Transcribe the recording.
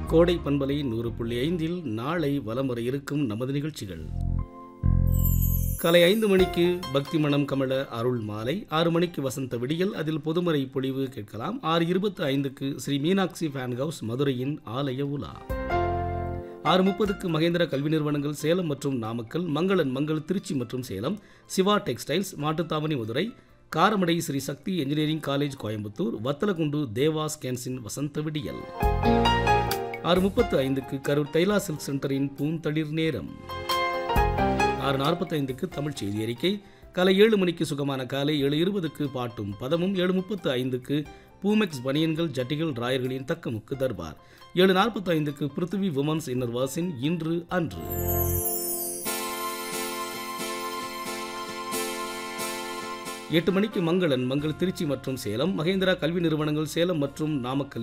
கோடை பண்பலை நூறு புள்ளி ஐந்தில் நாளை வலம் வர இருக்கும் நமது நிகழ்ச்சிகள் காலை ஐந்து மணிக்கு பக்தி மணம் கமல அருள் மாலை ஆறு மணிக்கு வசந்த விடியல் அதில் பொதுமறை பொழிவு கேட்கலாம் ஆறு இருபத்து ஐந்துக்கு ஸ்ரீ மீனாட்சி ஃபேன் ஹவுஸ் மதுரையின் ஆலய உலா ஆறு முப்பதுக்கு மகேந்திர கல்வி நிறுவனங்கள் சேலம் மற்றும் நாமக்கல் மங்களன் மங்கள் திருச்சி மற்றும் Salem Siva textiles Mattuthavani Madurai Karamadai Sri Sakthi engineering college Coimbatore Vathalagundu தேவாஸ் கேன்சின் வசந்த விடியல் ஆறு முப்பத்து ஐந்துக்கு கரூர் தைலா சில்க் சென்டரின் பூந்தளிர் நேரம் ஆறு நாற்பத்தைந்துக்கு தமிழ் செய்தி அறிக்கை காலை ஏழு மணிக்கு சுகமான காலை ஏழு இருபதுக்கு பாட்டும் பதமும் ஏழு முப்பத்து ஐந்துக்கு பூமெக்ஸ் பனியன்கள் ஜட்டிகள் ராயர்களின் தக்கமுக்கு தர்பார் ஏழு நாற்பத்தி ஐந்துக்கு பிருத்திவி உமன்ஸ் இன்னர் வாசின் இன்று அன்று எட்டு மணிக்கு மங்களன் மங்கள் திருச்சி மற்றும் சேலம் மகேந்திரா கல்வி நிறுவனங்கள் சேலம் மற்றும் நாமக்கல்